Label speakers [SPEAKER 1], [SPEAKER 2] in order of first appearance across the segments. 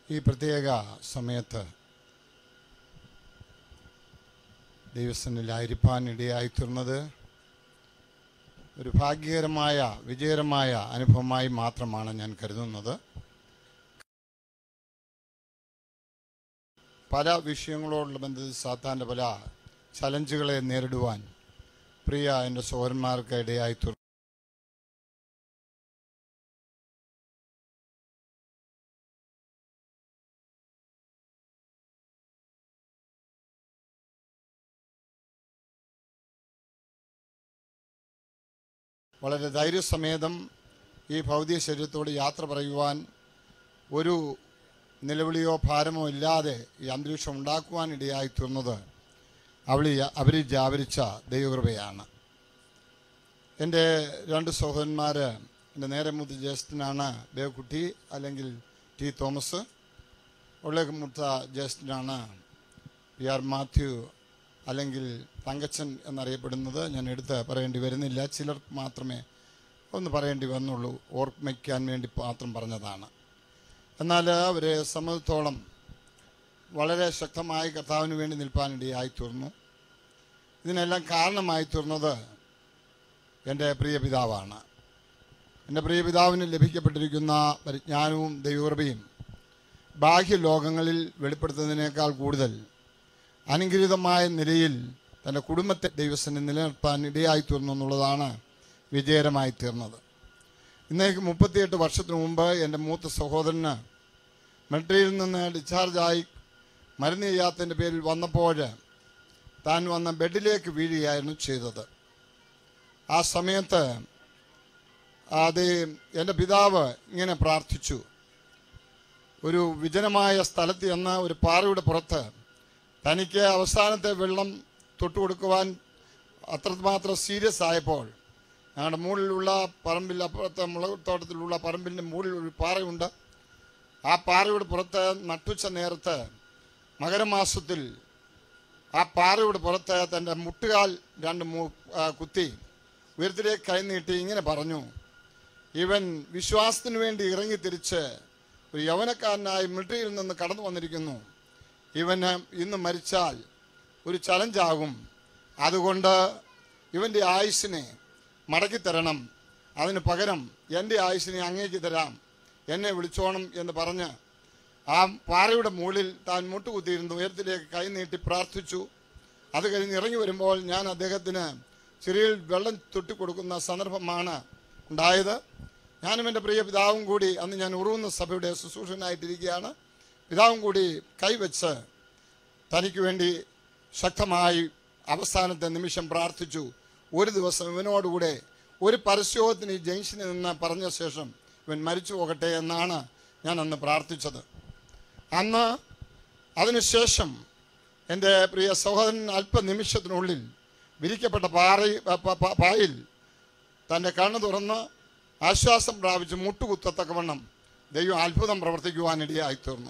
[SPEAKER 1] ഈ പ്രത്യേക സമയത്ത് ദൈവസനിലായിരിക്കാൻ ഇടയായിത്തീർന്നത് ഒരു ഭാഗ്യകരമായ വിജയകരമായ അനുഭവമായി മാത്രമാണ് ഞാൻ കരുതുന്നത് പല വിഷയങ്ങളോടുള്ള ബന്ധത്തിൽ സാത്താൻ്റെ പല ചലഞ്ചുകളെ നേരിടുവാൻ പ്രിയ എൻ്റെ സഹോദരന്മാർക്ക് ഇടയായിത്തീർന്നു വളരെ ധൈര്യസമേതം ഈ ഭൗതിക ശരീരത്തോട് യാത്ര പറയുവാൻ ഒരു നിലവിളിയോ ഭാരമോ ഇല്ലാതെ ഈ അന്തരീക്ഷം ഉണ്ടാക്കുവാൻ ഇടയായി തീർന്നത് അവളി അവരിൽ ജാവരിച്ച ദൈവകൃപയാണ് എൻ്റെ രണ്ട് സഹോദരന്മാർ എൻ്റെ നേരെ മുത്ത ജ്യേഷ്ഠനാണ് ദേവക്കുട്ടി അല്ലെങ്കിൽ ടി തോമസ് ഉള്ള മുത്ത ജ്യേഷ്ഠനാണ് പി ആർ മാത്യു അല്ലെങ്കിൽ തങ്കച്ചൻ എന്നറിയപ്പെടുന്നത് ഞാൻ എടുത്ത് പറയേണ്ടി വരുന്നില്ല ചിലർ മാത്രമേ ഒന്ന് പറയേണ്ടി വന്നുള്ളൂ ഓർമ്മിക്കാൻ വേണ്ടി മാത്രം പറഞ്ഞതാണ് എന്നാൽ അവരെ സംബന്ധിച്ചോളം വളരെ ശക്തമായി കർത്താവിന് വേണ്ടി നിൽപ്പാനിടയായി തീർന്നു ഇതിനെല്ലാം കാരണമായി തീർന്നത് എൻ്റെ പ്രിയ പിതാവാണ് എൻ്റെ പ്രിയ പിതാവിന് ലഭിക്കപ്പെട്ടിരിക്കുന്ന പരിജ്ഞാനവും ദൈവകൃപയും ബാഹ്യലോകങ്ങളിൽ വെളിപ്പെടുത്തുന്നതിനേക്കാൾ കൂടുതൽ അനുഗ്രഹീതമായ നിലയിൽ തൻ്റെ കുടുംബത്തെ ദൈവത്തിന് നിലനിർത്താൻ ഇടയായി തീർന്നു എന്നുള്ളതാണ് വിജയകരമായി തീർന്നത് ഇന്നേക്ക് മുപ്പത്തിയെട്ട് വർഷത്തിന് മുമ്പ് എൻ്റെ മൂത്ത സഹോദരന് മിലിറ്ററിയിൽ നിന്ന് ഡിസ്ചാർജായി മരുന്ന് ചെയ്യാത്തതിൻ്റെ പേരിൽ വന്നപ്പോൾ താൻ വന്ന ബെഡിലേക്ക് വീഴുകയായിരുന്നു ചെയ്തത് ആ സമയത്ത് അത് എൻ്റെ പിതാവ് ഇങ്ങനെ പ്രാർത്ഥിച്ചു ഒരു വിജനമായ സ്ഥലത്ത് ചെന്ന് ഒരു പാറയുടെ പുറത്ത് തനിക്ക് അവസാനത്തെ വെള്ളം തൊട്ടുകൊടുക്കുവാൻ അത്രമാത്രം സീരിയസ് ആയപ്പോൾ ഞങ്ങളുടെ മുകളിലുള്ള പറമ്പിൽ അപ്പുറത്തെ മുളകുത്തോട്ടത്തിലുള്ള പറമ്പിൻ്റെ മുകളിൽ ഒരു പാറയുണ്ട് ആ പാറയുടെ പുറത്ത് നട്ടുച്ച നേരത്ത് മകരമാസത്തിൽ ആ പാറയുടെ പുറത്ത് തൻ്റെ മുട്ടുകാൽ രണ്ട് മു- ആ, കുത്തി ഉയരത്തിലേക്ക് കൈനീട്ടി ഇങ്ങനെ പറഞ്ഞു ഇവൻ വിശ്വാസത്തിന് വേണ്ടി ഇറങ്ങി തിരിച്ച് ഒരു യൗവനക്കാരനായി മിലിറ്ററിയിൽ നിന്ന് കടന്നു വന്നിരിക്കുന്നു ഇവന് ഇന്ന് മരിച്ചാൽ ഒരു ചലഞ്ചാകും അതുകൊണ്ട് ഇവൻ്റെ ആയുസ്സിനെ മടക്കി തരണം അതിന് പകരം എൻ്റെ ആയുസ്സിനെ അങ്ങേക്ക് തരാം എന്നെ വിളിച്ചോണം എന്ന് പറഞ്ഞ് ആ പാറയുടെ മുകളിൽ താൻ മുട്ടുകുത്തിയിരുന്നു ഉയരത്തിലേക്ക് കൈ നീട്ടി പ്രാർത്ഥിച്ചു അത് കഴിഞ്ഞ് ഇറങ്ങി വരുമ്പോൾ ഞാൻ അദ്ദേഹത്തിന് ചെറിയിൽ വെള്ളം തൊട്ടിക്കൊടുക്കുന്ന സന്ദർഭമാണ് ഉണ്ടായത് ഞാനും എൻ്റെ പ്രിയ പിതാവും കൂടി അന്ന് ഞാൻ ഉറുവുന്ന സഭയുടെ ശുശ്രൂഷനായിട്ടിരിക്കുകയാണ് പിതാവും കൂടി കൈവച്ച് തനിക്ക് വേണ്ടി ശക്തമായി അവസാനത്തെ നിമിഷം പ്രാർത്ഥിച്ചു ഒരു ദിവസം ഇവനോടുകൂടെ ഒരു പരസ്യോഗത്തിന് ഈ ജംഗ്ഷനിൽ നിന്ന് പറഞ്ഞ ശേഷം ഇവൻ മരിച്ചു പോകട്ടെ എന്നാണ് ഞാൻ അന്ന് പ്രാർത്ഥിച്ചത് അന്ന് അതിനുശേഷം എൻ്റെ പ്രിയ സഹോദരൻ അല്പനിമിഷത്തിനുള്ളിൽ വിരിക്കപ്പെട്ട പാറ പ- പ- പായിൽ തൻ്റെ കണ്ണ് തുറന്ന് ആശ്വാസം പ്രാപിച്ച് മുട്ടുകുത്തത്തക്കവണ്ണം ദൈവം അത്ഭുതം പ്രവർത്തിക്കുവാനിടയായി തീർന്നു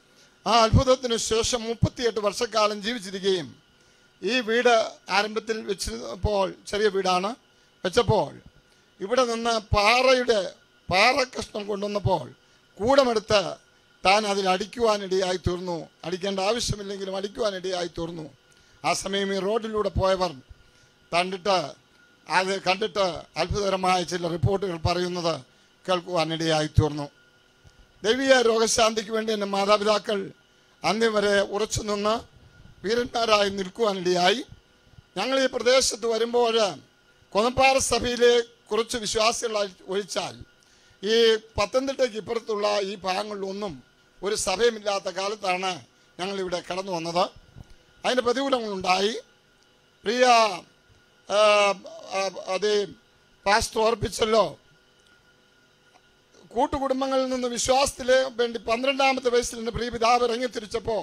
[SPEAKER 1] ആ അത്ഭുതത്തിന് ശേഷം മുപ്പത്തിയെട്ട് വർഷക്കാലം ജീവിച്ചിരിക്കുകയും ഈ വീട് ആരംഭത്തിൽ വെച്ചപ്പോൾ ചെറിയ വീടാണ് വെച്ചപ്പോൾ ഇവിടെ നിന്ന് പാറയുടെ പാറ കഷ്ണം കൊണ്ടുവന്നപ്പോൾ കൂടമെടുത്ത് താൻ അതിൽ അടിക്കുവാനിടയായി തീർന്നു അടിക്കേണ്ട ആവശ്യമില്ലെങ്കിലും അടിക്കുവാനിടയായി തീർന്നു ആ സമയം ഈ റോഡിലൂടെ പോയവർ കണ്ടിട്ട് അത് കണ്ടിട്ട് അത്ഭുതകരമായ ചില റിപ്പോർട്ടുകൾ പറയുന്നത് കേൾക്കുവാനിടയായി തീർന്നു ദൈവീയ രോഗശാന്തിക്ക് വേണ്ടി എൻ്റെ മാതാപിതാക്കൾ അന്ത്യം വരെ ഉറച്ചു നിന്ന് വീരന്മാരായി നിൽക്കുവാനിടയായി ഞങ്ങൾ ഈ പ്രദേശത്ത് വരുമ്പോൾ കൊന്നപ്പാറ സഭയിലെ കുറച്ച് വിശ്വാസികൾ ഒഴിച്ചാൽ ഈ പത്തനംതിട്ടയ്ക്ക് ഇപ്പുറത്തുള്ള ഈ ഭാഗങ്ങളിലൊന്നും ഒരു സഭയുമില്ലാത്ത കാലത്താണ് ഞങ്ങളിവിടെ കടന്നു വന്നത് അതിൻ്റെ പ്രതികൂലങ്ങളുണ്ടായി പ്രിയ ആ, ആ, അത് പാസ്റ്റ് ഓർപ്പിച്ചല്ലോ കൂട്ടുകുടുംബങ്ങളിൽ നിന്ന് വിശ്വാസത്തിലെ വേണ്ടി പന്ത്രണ്ടാമത്തെ വയസ്സിൽ എൻ്റെ പ്രിയ പിതാവ് ഇറങ്ങി തിരിച്ചപ്പോൾ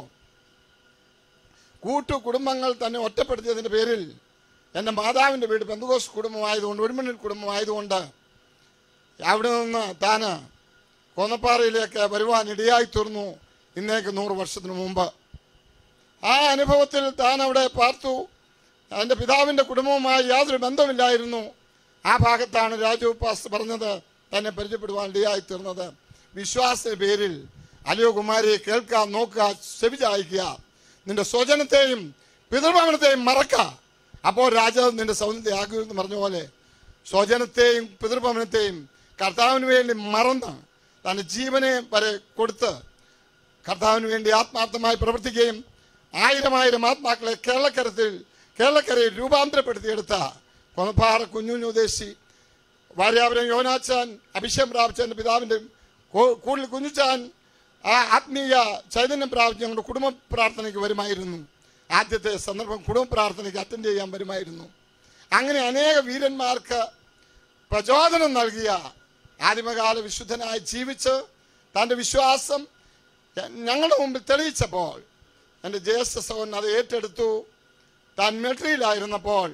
[SPEAKER 1] കൂട്ടുകുടുംബങ്ങൾ തന്നെ ഒറ്റപ്പെടുത്തിയതിൻ്റെ പേരിൽ എൻ്റെ മാതാവിൻ്റെ വീട് ബന്ധുക്കോസ് കുടുംബമായതുകൊണ്ട് ഒരുമണിൽ കുടുംബമായതുകൊണ്ട് അവിടെ നിന്ന് താന് കോന്നപ്പാറയിലേക്ക് വരുവാൻ ഇടയായി തീർന്നു ഇന്നേക്ക് നൂറ് വർഷത്തിന് മുമ്പ് ആ അനുഭവത്തിൽ താൻ അവിടെ പാർത്തു എൻ്റെ പിതാവിൻ്റെ കുടുംബവുമായി യാതൊരു ബന്ധമില്ലായിരുന്നു ആ ഭാഗത്താണ് രാജു പാസ് പറഞ്ഞത് തന്നെ പരിചയപ്പെടുവാൻ ഇടയായി തീർന്നത് വിശ്വാസ പേരിൽ അല്ലയോ കുമാരി കേൾക്കുക നോക്കുക ചെവി ചായ്ക്കുക നിന്റെ സ്വജനത്തെയും പിതൃഭവനത്തെയും മറക്ക അപ്പോൾ രാജാവ് നിന്റെ സൗന്ദര്യത്തെ ആക്കുമെന്ന് പറഞ്ഞ പോലെ സ്വജനത്തെയും പിതൃഭവനത്തെയും കർത്താവിന് വേണ്ടി മറന്ന് തന്റെ ജീവനെ വരെ കൊടുത്ത് കർത്താവിന് വേണ്ടി ആത്മാർത്ഥമായി പ്രവർത്തിക്കുകയും ആയിരം ആയിരം ആത്മാക്കളെ കേരളക്കരത്തിൽ കേരളക്കരയിൽ രൂപാന്തരപ്പെടുത്തിയെടുത്ത കൊന്നപ്പാറ കുഞ്ഞുഞ്ഞു ഉദ്ദേശി ഭാര്യാപുരം യോനാച്ചാൻ അഭിഷേകം പ്രാപിച്ച എൻ്റെ പിതാവിൻ്റെ കൂടുതൽ കുഞ്ഞുച്ചാൻ ആ ആത്മീയ ചൈതന്യം പ്രാപിച്ച് ഞങ്ങളുടെ കുടുംബ പ്രാർത്ഥനയ്ക്ക് വരുമായിരുന്നു ആദ്യത്തെ സന്ദർഭം കുടുംബ പ്രാർത്ഥനയ്ക്ക് അറ്റൻഡ് ചെയ്യാൻ വരുമായിരുന്നു അങ്ങനെ അനേക വീരന്മാർക്ക് പ്രചോദനം നൽകിയ ആദിമകാല വിശുദ്ധനായി ജീവിച്ച് തൻ്റെ വിശ്വാസം ഞങ്ങളുടെ മുമ്പിൽ തെളിയിച്ചപ്പോൾ എൻ്റെ ജ്യേഷ്ഠ സഹോദരൻ അത് ഏറ്റെടുത്തു താൻ മിലിറ്ററിയിലായിരുന്നപ്പോൾ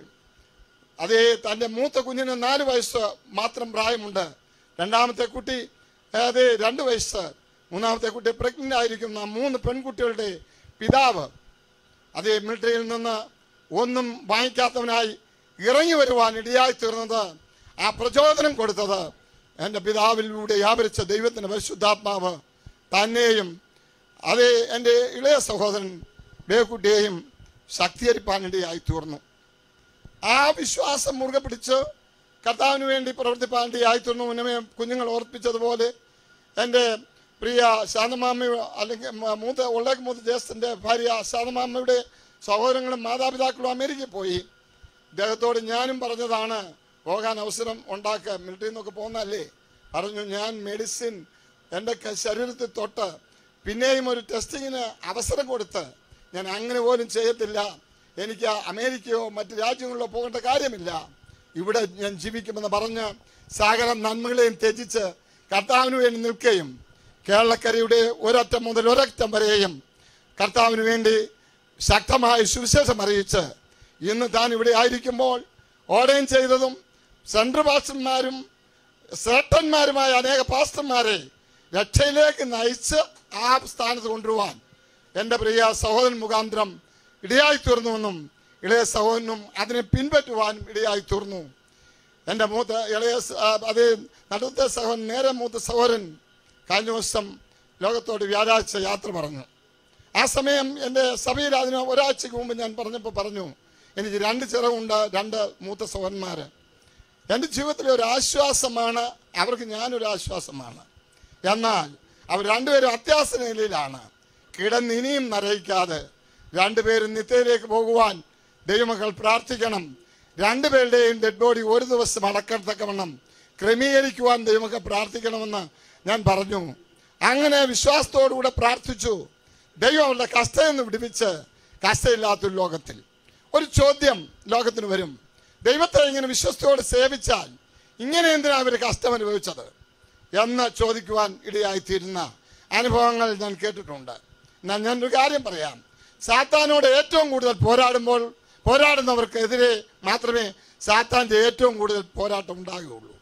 [SPEAKER 1] അതേ തൻ്റെ മൂത്ത കുഞ്ഞിന് നാല് വയസ്സ് മാത്രം പ്രായമുണ്ട് രണ്ടാമത്തെ കുട്ടി അതെ രണ്ട് വയസ്സ് മൂന്നാമത്തെ കുട്ടി പ്രഗ്നൻ്റ് ആയിരിക്കുന്ന മൂന്ന് പെൺകുട്ടികളുടെ പിതാവ് അതേ മിലിറ്ററിയിൽ നിന്ന് ഒന്നും വാങ്ങിക്കാത്തവനായി ഇറങ്ങി വരുവാൻ ഇടയായി തീർന്നത് ആ പ്രചോദനം കൊടുത്തത് എൻ്റെ പിതാവിലൂടെ വ്യാപരിച്ച ദൈവത്തിൻ്റെ പരിശുദ്ധാത്മാവ് തന്നെയും അതേ എൻ്റെ ഇളയ സഹോദരൻ ബേക്കുട്ടിയെയും ശക്തീകരിപ്പാൻ ഇടയായി തീർന്നു ആ വിശ്വാസം മുറുകെ പിടിച്ച് കർത്താവിന് വേണ്ടി പ്രവർത്തിപ്പാൻ ഇടയായി തീർന്നു മുന്നമേ കുഞ്ഞുങ്ങൾ ഓർപ്പിച്ചതുപോലെ എൻ്റെ പ്രിയ ശാന്തമാമ്മ അല്ലെങ്കിൽ മ- മൂത്ത ഉള്ളേക്ക് മൂത്ത ജ്യേഷ്ഠൻ്റെ ഭാര്യ ശാന്തമാമ്മയുടെ സഹോദരങ്ങളും മാതാപിതാക്കളും അമേരിക്കയിൽ പോയി ഇദ്ദേഹത്തോട് ഞാനും പറഞ്ഞതാണ് പോകാൻ അവസരം ഉണ്ടാക്കുക മിലിറ്ററിയിൽ നിന്നൊക്കെ പോകുന്നതല്ലേ പറഞ്ഞു ഞാൻ മെഡിസിൻ എൻ്റെ ക- ശരീരത്തിൽ തൊട്ട് പിന്നെയും ഒരു ടെസ്റ്റിങ്ങിന് അവസരം കൊടുത്ത് ഞാൻ അങ്ങനെ പോലും ചെയ്യത്തില്ല എനിക്ക് അമേരിക്കയോ മറ്റ് രാജ്യങ്ങളിലോ പോകേണ്ട കാര്യമില്ല ഇവിടെ ഞാൻ ജീവിക്കുമെന്ന് പറഞ്ഞ് സകല നന്മകളെയും ത്യജിച്ച് കർത്താവിന് വേണ്ടി നിൽക്കുകയും കേരളക്കരയുടെ ഒരറ്റം മുതൽ ഒരറ്റം വരെയും കർത്താവിന് വേണ്ടി ശക്തമായ സുവിശേഷം അറിയിച്ച് ഇന്ന് താൻ ഇവിടെ ആയിരിക്കുമ്പോൾ ഓർഡൈൻ ചെയ്തതും സെൻട്രൽ പാസ്റ്റർമാരും ശ്രേഷ്ഠന്മാരുമായ അനേക പാസ്റ്റർമാരെ രക്ഷയിലേക്ക് നയിച്ച് ആ സ്ഥാനത്ത് കൊണ്ടുവരുവാൻ എൻ്റെ പ്രിയ സഹോദരൻ മുഖാന്തരം ഇടയായി തീർന്നുവെന്നും ഇളയ സഹോദരനും അതിനെ പിൻപറ്റുവാനും ഇടയായി തീർന്നു എൻ്റെ മൂത്ത ഇളയ സ- ആ, അതേ നടുത്ത സഹോദരൻ നേരെ മൂത്ത സഹോദരൻ കഴിഞ്ഞ ദിവസം ലോകത്തോട് വ്യാഴാഴ്ച യാത്ര പറഞ്ഞു ആ സമയം എൻ്റെ സഭയിൽ അതിന് ഒരാഴ്ചക്ക് മുമ്പ് ഞാൻ പറഞ്ഞപ്പോൾ പറഞ്ഞു എനിക്ക് രണ്ട് ചിറകുണ്ട് രണ്ട് മൂത്ത സഹോദരന്മാർ എൻ്റെ ജീവിതത്തിലെ ഒരു ആശ്വാസമാണ് അവർക്ക് ഞാനൊരു ആശ്വാസമാണ് എന്നാൽ അവർ രണ്ടുപേരും അത്യാസ നിലയിലാണ് കിടന്ന് ഇനിയും നരയിക്കാതെ രണ്ടുപേരും നിത്യയിലേക്ക് പോകുവാൻ ദൈവമക്കൾ പ്രാർത്ഥിക്കണം രണ്ടുപേരുടെയും ഡെഡ് ബോഡി ഒരു ദിവസം അടക്കത്തക്കവണ്ണം ക്രമീകരിക്കുവാൻ ദൈവമക്കൾ പ്രാർത്ഥിക്കണമെന്ന് ഞാൻ പറഞ്ഞു അങ്ങനെ വിശ്വാസത്തോടുകൂടെ പ്രാർത്ഥിച്ചു ദൈവം അവരുടെ കഷ്ടയിൽ നിന്ന് വിടുവിച്ച് കഷ്ടയില്ലാത്തൊരു ലോകത്തിൽ ഒരു ചോദ്യം ലോകത്തിന് വരും ദൈവത്തെ ഇങ്ങനെ വിശ്വസ്തയോട് സേവിച്ചാൽ ഇങ്ങനെ എന്തിനാ അവർ കഷ്ടം അനുഭവിച്ചത് എന്ന് ചോദിക്കുവാൻ ഇടയായിത്തീരുന്ന അനുഭവങ്ങൾ ഞാൻ കേട്ടിട്ടുണ്ട് എന്നാൽ ഞാനൊരു കാര്യം പറയാം സാത്താനോട് ഏറ്റവും കൂടുതൽ പോരാടുമ്പോൾ പോരാടുന്നവർക്കെതിരെ മാത്രമേ സാത്താൻ്റെ ഏറ്റവും കൂടുതൽ പോരാട്ടം ഉണ്ടാകുകയുള്ളൂ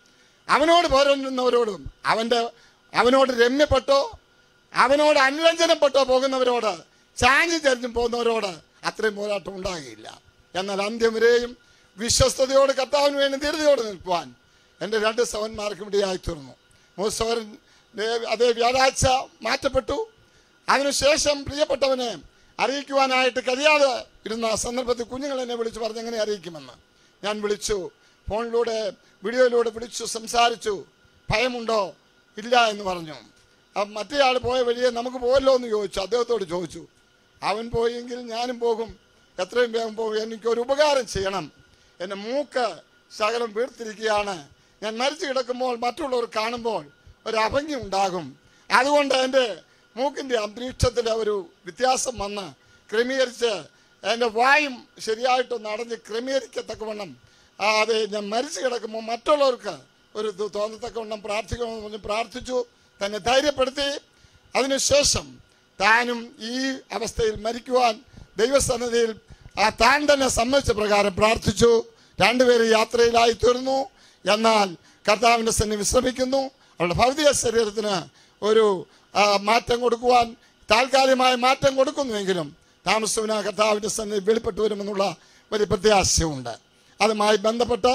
[SPEAKER 1] അവനോട് പോരാടുന്നവരോടും അവൻ്റെ അവനോട് രമ്യപ്പെട്ടോ അവനോട് അനുരഞ്ജനപ്പെട്ടോ പോകുന്നവരോട് ചാഞ്ഞു ചരിഞ്ഞും പോകുന്നവരോട് അത്രയും പോരാട്ടം ഉണ്ടാകുകയില്ല എന്നാൽ അന്ത്യം വരെയും വിശ്വസ്തയോട് കർത്താവിന് വേണ്ടി ധീരതയോട് നിൽക്കുവാൻ എൻ്റെ രണ്ട് സഹോന്മാർക്കും ഇടയായി തീർന്നു മൂന്ന് സഹോദരൻ ദേ- അതേ വ്യാഴാഴ്ച മാറ്റപ്പെട്ടു അതിനുശേഷം പ്രിയപ്പെട്ടവനെ അറിയിക്കുവാനായിട്ട് കഴിയാതെ ഇരുന്ന സന്ദർഭത്തിൽ കുഞ്ഞുങ്ങൾ എന്നെ വിളിച്ചു പറഞ്ഞു എങ്ങനെ അറിയിക്കുമെന്ന് ഞാൻ വിളിച്ചു ഫോണിലൂടെ വീഡിയോയിലൂടെ വിളിച്ചു സംസാരിച്ചു ഭയമുണ്ടോ ഇല്ല എന്ന് പറഞ്ഞു അപ്പം മറ്റേയാൾ പോയ വഴിയെ നമുക്ക് പോയല്ലോ എന്ന് ചോദിച്ചു അദ്ദേഹത്തോട് ചോദിച്ചു അവൻ പോയെങ്കിൽ ഞാനും പോകും എത്രയും വേഗം പോകും എനിക്കൊരു ഉപകാരം ചെയ്യണം എൻ്റെ മൂക്ക് ശകലം വീർത്തിരിക്കുകയാണ് ഞാൻ മരിച്ചു കിടക്കുമ്പോൾ മറ്റുള്ളവർ കാണുമ്പോൾ ഒരു അഭംഗി ഉണ്ടാകും അതുകൊണ്ട് എൻ്റെ മൂക്കിൻ്റെ അന്തരീക്ഷത്തിൽ ഒരു വ്യത്യാസം വന്ന് ക്രമീകരിച്ച് എൻ്റെ വായും ശരിയായിട്ടൊന്ന് അടഞ്ഞ് ക്രമീകരിക്കത്തക്കവണ്ണം ആ, അതെ ഞാൻ മരിച്ചു കിടക്കുമ്പോൾ മറ്റുള്ളവർക്ക് ഒരു ഇത് തോന്നത്തക്കവണ്ണം പ്രാർത്ഥിക്കണമെന്ന് പറഞ്ഞ് പ്രാർത്ഥിച്ചു തന്നെ ധൈര്യപ്പെടുത്തി അതിനുശേഷം താനും ഈ അവസ്ഥയിൽ മരിക്കുവാൻ ദൈവസന്നിധിയിൽ ആ താൻ തന്നെ സമ്മതിച്ച പ്രകാരം പ്രാർത്ഥിച്ചു രണ്ടുപേരും യാത്രയിലായി തീർന്നു എന്നാൽ കർത്താവിൻ്റെ സന്നി വിശ്രമിക്കുന്നു അവരുടെ ഭൗതിക ശരീരത്തിന് ഒരു ആ, മാറ്റം കൊടുക്കുവാൻ താൽക്കാലികമായ മാറ്റം കൊടുക്കുന്നുവെങ്കിലും താമസവിന കർത്താവിൻ്റെ സന്നി വെളിപ്പെട്ടു വരുമെന്നുള്ള വലിയ പ്രത്യാശയുണ്ട് അതുമായി ബന്ധപ്പെട്ട്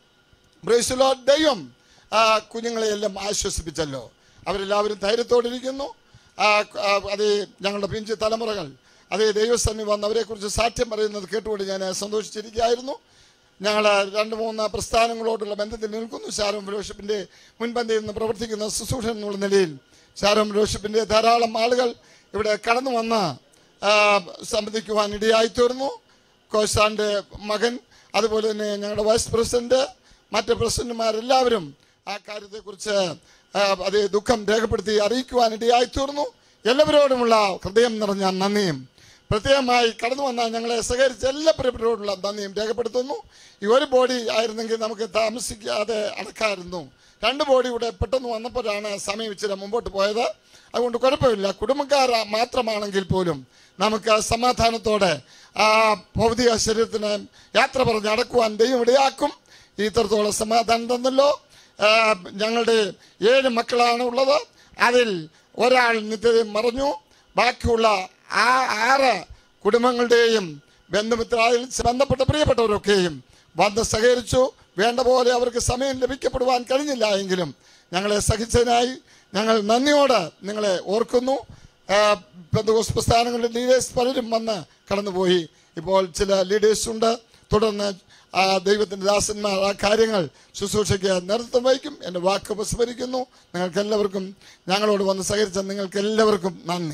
[SPEAKER 1] ബ്രേസിലോ ദൈവം ആ, കുഞ്ഞുങ്ങളെയെല്ലാം ആശ്വസിപ്പിച്ചല്ലോ അവരെല്ലാവരും ധൈര്യത്തോടിരിക്കുന്നു ആ, ആ, അതേ ഞങ്ങളുടെ പിഞ്ച് തലമുറകൾ അതേ ദൈവസന്നി വന്ന് അവരെക്കുറിച്ച് സാക്ഷ്യം പറയുന്നത് കേട്ടുകൊണ്ട് ഞാൻ സന്തോഷിച്ചിരിക്കുകയായിരുന്നു ഞങ്ങൾ രണ്ട് മൂന്ന് പ്രസ്ഥാനങ്ങളോടുള്ള ബന്ധത്തിൽ നിൽക്കുന്നു ഷാരോം ഫെലോഷിപ്പിൻ്റെ മുൻപന്തിയിൽ നിന്ന് പ്രവർത്തിക്കുന്ന ശുശ്രൂഷൻ എന്നുള്ള നിലയിൽ ഷാരോം ഫെലോഷിപ്പിൻ്റെ ധാരാളം ആളുകൾ ഇവിടെ കടന്നു വന്ന് ആ, സംബന്ധിക്കുവാൻ ഇടയായിത്തീർന്നു കോശാന്റെ മകൻ അതുപോലെ തന്നെ ഞങ്ങളുടെ വൈസ് പ്രസിഡന്റ് മറ്റ് പ്രസിഡന്റുമാരെല്ലാവരും ആ കാര്യത്തെക്കുറിച്ച് ആ, അത് ദുഃഖം രേഖപ്പെടുത്തി അറിയിക്കുവാൻ ഇടയായിത്തീർന്നു എല്ലാവരോടുമുള്ള ഹൃദയം നിറഞ്ഞ നന്ദിയും പ്രത്യേകമായി കടന്നു വന്ന ഞങ്ങളെ സഹകരിച്ച എല്ലാ പ്രിയപ്പെട്ടവരോടുള്ള നന്ദിയും രേഖപ്പെടുത്തുന്നു ഈ ഒരു ബോഡി ആയിരുന്നെങ്കിൽ നമുക്ക് താമസിക്കാതെ അടക്കായിരുന്നു രണ്ട് ബോഡി ഇവിടെ പെട്ടെന്ന് വന്നപ്പോഴാണ് സമയം ഇച്ചിരി മുമ്പോട്ട് പോയത് അതുകൊണ്ട് കുഴപ്പമില്ല കുടുംബക്കാർ മാത്രമാണെങ്കിൽ പോലും നമുക്ക് സമാധാനത്തോടെ ആ ഭൗതിക ശരീരത്തിന് യാത്ര പറഞ്ഞ് അടക്കുവാൻ ദൈവം ഇടയാക്കും ഇത്രത്തോളം സമാധാനം തന്നല്ലോ ആ, ഞങ്ങളുടെ ഏഴ് മക്കളാണ് ഉള്ളത് അതിൽ ഒരാൾ നിത്യതയും മറഞ്ഞു ബാക്കിയുള്ള ആ ആറ് കുടുംബങ്ങളുടെയും ബന്ധുമിത്രാദിൽ ബന്ധപ്പെട്ട പ്രിയപ്പെട്ടവരൊക്കെയും വന്ന് സഹകരിച്ചു വേണ്ട പോലെ അവർക്ക് സമയം ലഭിക്കപ്പെടുവാൻ കഴിഞ്ഞില്ല എങ്കിലും ഞങ്ങളെ സഹിച്ചതിനായി ഞങ്ങൾ നന്ദിയോടെ നിങ്ങളെ ഓർക്കുന്നു ആ, പെന്തക്കോസ്ത് പ്രസ്ഥാനങ്ങളുടെ ലീഡേഴ്സ് പലരും വന്ന് കടന്നുപോയി ഇപ്പോൾ ചില ലീഡേഴ്സ് ഉണ്ട് തുടർന്ന് ആ ദൈവത്തിന്റെ ദാസന്മാർ ആ കാര്യങ്ങൾ ശുശ്രൂഷയ്ക്ക് നേതൃത്വം വഹിക്കും എൻ്റെ വാക്ക് ഉപസ്മരിക്കുന്നു നിങ്ങൾക്ക് എല്ലാവർക്കും ഞങ്ങളോട് വന്ന് സഹകരിച്ച നിങ്ങൾക്ക് എല്ലാവർക്കും നന്ദി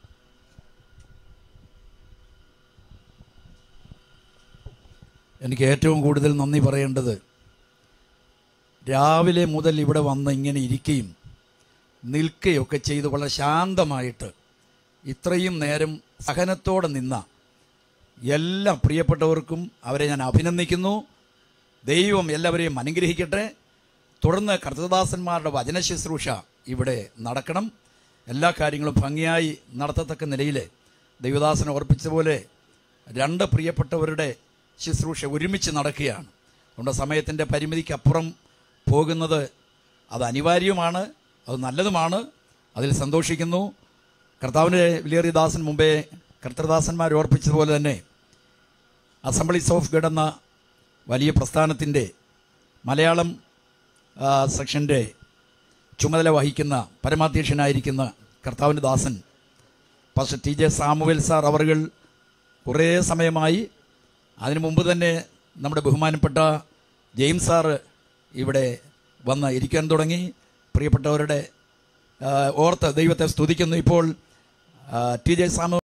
[SPEAKER 2] എനിക്ക് ഏറ്റവും കൂടുതൽ നന്ദി പറയേണ്ടത് രാവിലെ മുതൽ ഇവിടെ വന്ന് ഇങ്ങനെ ഇരിക്കുകയും നിൽക്കുകയൊക്കെ ചെയ്ത് വളരെ ശാന്തമായിട്ട് ഇത്രയും നേരം സഹനത്തോടെ നിന്ന എല്ലാ പ്രിയപ്പെട്ടവർക്കും അവരെ ഞാൻ അഭിനന്ദിക്കുന്നു ദൈവം എല്ലാവരെയും അനുഗ്രഹിക്കട്ടെ തുടർന്ന് കർത്തദാസന്മാരുടെ വചന ശുശ്രൂഷ ഇവിടെ നടക്കണം എല്ലാ കാര്യങ്ങളും ഭംഗിയായി നടത്തത്തക്ക നിലയിൽ ദൈവദാസൻ ഓർപ്പിച്ച പോലെ രണ്ട് പ്രിയപ്പെട്ടവരുടെ ശുശ്രൂഷ ഒരുമിച്ച് നടക്കുകയാണ് അതുകൊണ്ട് സമയത്തിൻ്റെ പരിമിതിക്കപ്പുറം പോകുന്നത് അത് അനിവാര്യവുമാണ് അത് നല്ലതുമാണ് അതിൽ സന്തോഷിക്കുന്നു കർത്താവിൻ്റെ വിലിയറി ദാസൻ മുമ്പേ കർത്തൃദാസന്മാർ ഓർപ്പിച്ചതുപോലെ തന്നെ അസംബ്ലീസ് ഓഫ് ഗഡ് എന്ന വലിയ പ്രസ്ഥാനത്തിൻ്റെ മലയാളം ആ, സെക്ഷൻ്റെ ചുമതല വഹിക്കുന്ന പരമാധ്യക്ഷനായിരിക്കുന്ന കർത്താവിൻ്റെ ദാസൻ പക്ഷെ ടി ജെ സാമുവേൽ സാർ അവറുകൾ കുറേ സമയമായി അതിനു മുമ്പ് തന്നെ നമ്മുടെ ബഹുമാനപ്പെട്ട ജെയിംസ് സാറ് ഇവിടെ വന്ന് ഇരിക്കാൻ തുടങ്ങി പ്രിയപ്പെട്ടവരുടെ ആ, ഓർത്ത് ദൈവത്തെ സ്തുതിക്കുന്നു ഇപ്പോൾ ആ, ടി ജെ സാമു